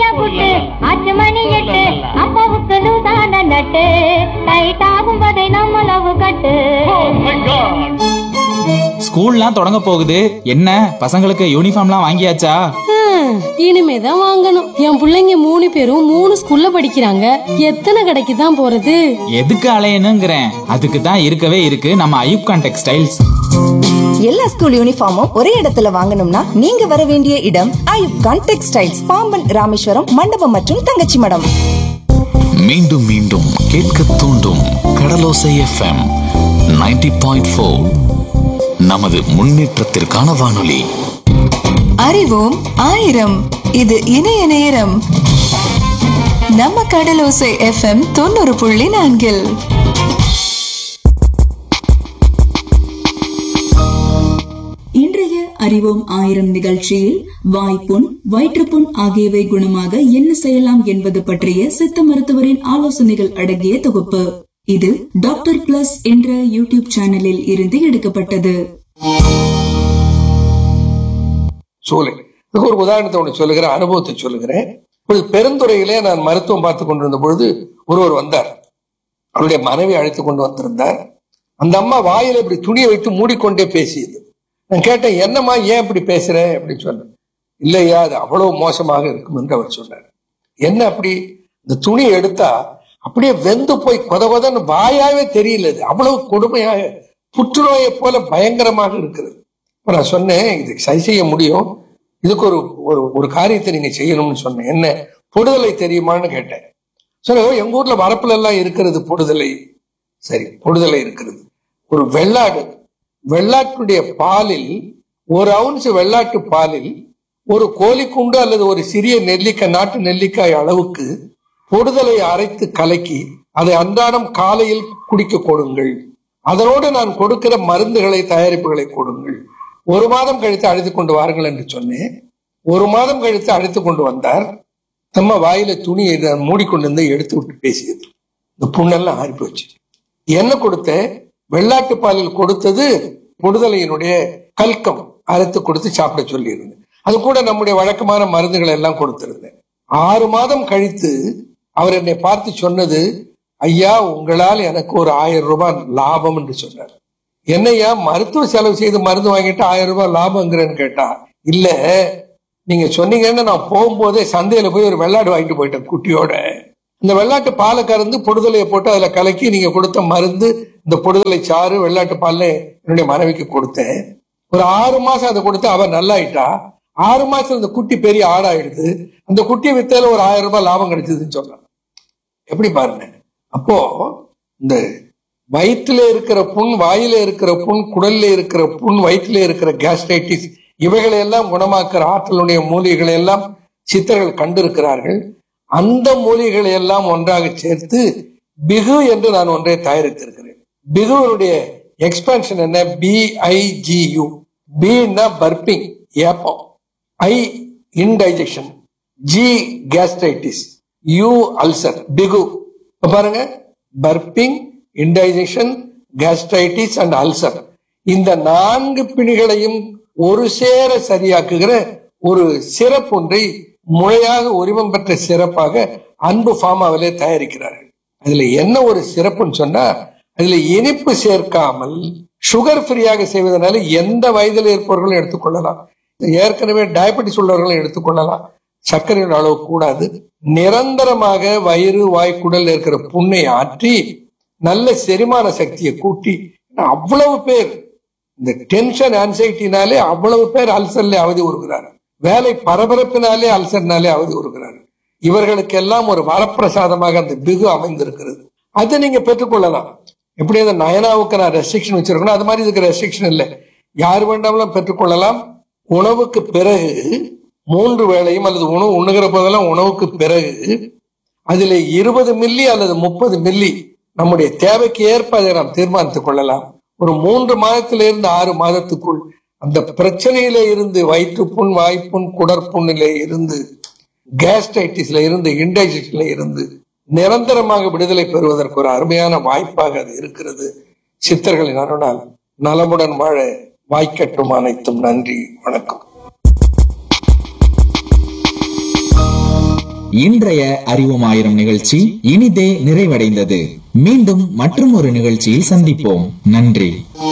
புட்டு அச்சு மணி எட்டு அப்பாவுக்கு லூசான நட்டு டைட் ஆகும் வதை நம்ம லவ் கட்டு ஸ்கூல்லாம் தொடங்க போகுது என்ன பசங்களுக்கு யூனிஃபார்ம்லாம் வாங்கியாச்சா ஹம், இனிமேதான் வாங்கணும் என் புள்ளைங்க மூணு பேரும் மூணு ஸ்கூல்ல படிக்கிறாங்க எத்தனை கடைக்கு தான் போறது எதுக்கு அலையணுங்கிறேன் அதுக்கு தான் இருக்கவே இருக்கு நம்ம ஐயூப்கான் டெக்ஸ்டைல்ஸ் எல்லா ஸ்கூல் யூனிஃபார்மும் ஒரே இடத்துல வாங்கணும்னா நீங்க வர வேண்டிய இடம் ஐயுப்கான் டெக்ஸ்டைல்ஸ் பாம்பன் ராமேஸ்வரம் மண்டபம் மற்றும் தங்கச்சி மடம் மீண்டும் மீண்டும் கேட்க தூண்டும் கடலோசை எஃப்எம் 90.4 பாயிண்ட் நமது முன்னேற்றத்திற்கான வானொலி அறிவோம் ஆயிரம் இது இணைய நேரம் நம்ம கடலோசை எஃப்எம் தொண்ணூறு புள்ளி நான்கில் இன்றைய அறிவோம் ஆயிரம் நிகழ்ச்சியில் வாய்ப்புண் வயிற்றுப்புண் ஆகியவை குணமாக என்ன செய்யலாம் என்பது பற்றிய சித்த மருத்துவரின் ஆலோசனைகள் அடங்கிய தொகுப்பு இது டாக்டர் பிளஸ் என்ற யூடியூப் சேனலில் இருந்து எடுக்கப்பட்டது சூளை இதுக்கு ஒரு உதாரணத்தை ஒன்று சொல்லுகிறேன் அனுபவத்தை சொல்லுகிறேன் இப்பொழுது பெருந்துறையிலே நான் மருத்துவம் பார்த்து கொண்டிருந்த பொழுது ஒருவர் வந்தார் அவருடைய மனைவி அழைத்து கொண்டு வந்திருந்தார் அந்த அம்மா வாயில இப்படி துணியை வைத்து மூடிக்கொண்டே பேசியது நான் கேட்டேன் என்னம்மா ஏன் இப்படி பேசுற அப்படின்னு சொன்னேன் இல்லையா அது அவ்வளவு மோசமாக இருக்கும் என்று அவர் சொன்னார் என்ன அப்படி இந்த துணியை எடுத்தா அப்படியே வெந்து போய் கொத கொதன்னு வாயாவே தெரியல இது அவ்வளவு கொடுமையாக புற்றுநோயை போல பயங்கரமாக இருக்கிறது இப்ப நான் சொன்னேன் இது சரி செய்ய முடியும் இதுக்கு ஒரு ஒரு ஒரு காரியத்தை நீங்க செய்யணும்னு சொன்னேன் என்ன பொடுதலை தெரியுமான்னு கேட்டேன் சொன்ன எங்க ஊர்ல வரப்புல எல்லாம் இருக்கிறது பொடுதலை சரி பொடுதலை இருக்கிறது ஒரு வெள்ளாடு வெள்ளாட்டுடைய பாலில் ஒரு அவுன்ஸ் வெள்ளாட்டு பாலில் ஒரு கோழிக்குண்டு அல்லது ஒரு சிறிய நெல்லிக்காய் நாட்டு நெல்லிக்காய் அளவுக்கு பொடுதலை அரைத்து கலக்கி அதை அன்றாடம் காலையில் குடிக்க கொடுங்கள் அதனோடு நான் கொடுக்கிற மருந்துகளை தயாரிப்புகளை கொடுங்கள் ஒரு மாதம் கழித்து அழைத்து கொண்டு வாருங்கள் என்று சொன்னேன் ஒரு மாதம் கழித்து அழைத்து கொண்டு வந்தார் நம்ம வாயில துணியை நான் மூடிக்கொண்டு எடுத்து விட்டு பேசியது இந்த புண்ணெல்லாம் ஆறி போச்சு என்ன கொடுத்தேன் வெள்ளாட்டு பாலில் கொடுத்தது பொடுதலையினுடைய கல்கம் அரைத்து கொடுத்து சாப்பிட சொல்லியிருந்தேன் அது கூட நம்முடைய வழக்கமான மருந்துகளை எல்லாம் கொடுத்திருந்தேன் ஆறு மாதம் கழித்து அவர் என்னை பார்த்து சொன்னது ஐயா உங்களால் எனக்கு ஒரு ஆயிரம் ரூபாய் லாபம் என்று சொன்னார் என்னையா மருத்துவ செலவு செய்து மருந்து வாங்கிட்டு ஆயிரம் ரூபாய் லாபங்கிறேன்னு கேட்டா இல்ல நீங்க சொன்னீங்கன்னு நான் போகும்போதே சந்தையில போய் ஒரு வெள்ளாடு வாங்கிட்டு போயிட்டேன் குட்டியோட இந்த வெள்ளாட்டு பாலை கறந்து பொடுதலையை போட்டு அதுல கலக்கி நீங்க கொடுத்த மருந்து இந்த பொடுதலை சாறு வெள்ளாட்டு பால்ல என்னுடைய மனைவிக்கு கொடுத்தேன் ஒரு ஆறு மாசம் அதை கொடுத்து அவ நல்லாயிட்டா ஆறு மாசம் இந்த குட்டி பெரிய ஆடாயிடுது அந்த குட்டியை வித்தால ஒரு ஆயிரம் ரூபாய் லாபம் கிடைச்சதுன்னு சொன்னான் எப்படி பாருங்க அப்போ இந்த வயிற்றுல இருக்கிற புண் வாயில இருக்கிற புண் குடல்ல இருக்கிற புண் வயிற்றுல இருக்கிற கேஸ்ட்ரைட்டிஸ் இவைகளை எல்லாம் குணமாக்குற ஆற்றலுடைய மூலிகைகளை எல்லாம் சித்தர்கள் கண்டிருக்கிறார்கள் அந்த மூலிகைகளை எல்லாம் ஒன்றாக சேர்த்து பிகு என்று நான் ஒன்றை தயாரித்திருக்கிறேன் பிகுவனுடைய எக்ஸ்பான்ஷன் என்ன பிஐஜியு பின்னா பர்பிங் ஏப்பம் I indigestion G gastritis U ulcer BIGU இப்ப பாருங்க burping indigestion gastritis and ulcer இந்த நான்கு பிணிகளையும் ஒரு சேர சரியாக்குகிற ஒரு சிறப்பு ஒன்றை முறையாக உரிமம் பெற்ற சிறப்பாக அன்பு ஃபார்மாவிலே தயாரிக்கிறார்கள் அதுல என்ன ஒரு சிறப்புன்னு சொன்னா அதுல இனிப்பு சேர்க்காமல் சுகர் ஃப்ரீயாக செய்வதனால எந்த வயதில் இருப்பவர்களும் எடுத்துக்கொள்ளலாம் ஏற்கனவே டயபெட்டிஸ் உள்ளவர்களும் எடுத்துக்கொள்ளலாம் சர்க்கரையின் அளவு கூடாது நிரந்தரமாக வயிறு வாய்க்குடல் இருக்கிற புண்ணை ஆற்றி நல்ல செரிமான சக்தியை கூட்டி அவ்வளவு பேர் இந்த டென்ஷன் ஆன்சைட்டினாலே அவ்வளவு பேர் அல்சர்ல அவதி உறுகிறார் வேலை பரபரப்பினாலே அல்சர்னாலே அவதி உறுகிறார் இவர்களுக்கெல்லாம் ஒரு வரப்பிரசாதமாக அந்த பிகு அமைந்திருக்கிறது அதை நீங்க பெற்றுக்கொள்ளலாம் எப்படி அந்த நயனாவுக்கு நான் ரெஸ்ட்ரிக்ஷன் வச்சிருக்கணும் அது மாதிரி இதுக்கு ரெஸ்ட்ரிக்ஷன் இல்லை யார் வேண்டாமலும் பெற்றுக்கொள்ளலாம் உணவுக்கு பிறகு மூன்று வேளையும் அல்லது உணவு உண்ணுகிற போதெல்லாம் உணவுக்கு பிறகு அதில் இருபது மில்லி அல்லது முப்பது மில்லி நம்முடைய தேவைக்கு ஏற்ப அதை நாம் தீர்மானித்துக் கொள்ளலாம் ஒரு மூன்று மாதத்திலிருந்து ஆறு மாதத்துக்குள் அந்த பிரச்சனையில இருந்து வயிற்றுப்புண் வாய்ப்புண் குடற்புண்ணில இருந்து கேஸ்டைட்டிஸ்ல இருந்து இன்டைஜஷன்ல இருந்து நிரந்தரமாக விடுதலை பெறுவதற்கு ஒரு அருமையான வாய்ப்பாக அது இருக்கிறது சித்தர்களின் அருளால் நலமுடன் வாழ வாய்க்கட்டும் அனைத்தும் நன்றி வணக்கம் இன்றைய அறிவோம் ஆயிரம் நிகழ்ச்சி இனிதே நிறைவடைந்தது மீண்டும் மற்றும் ஒரு நிகழ்ச்சியில் சந்திப்போம் நன்றி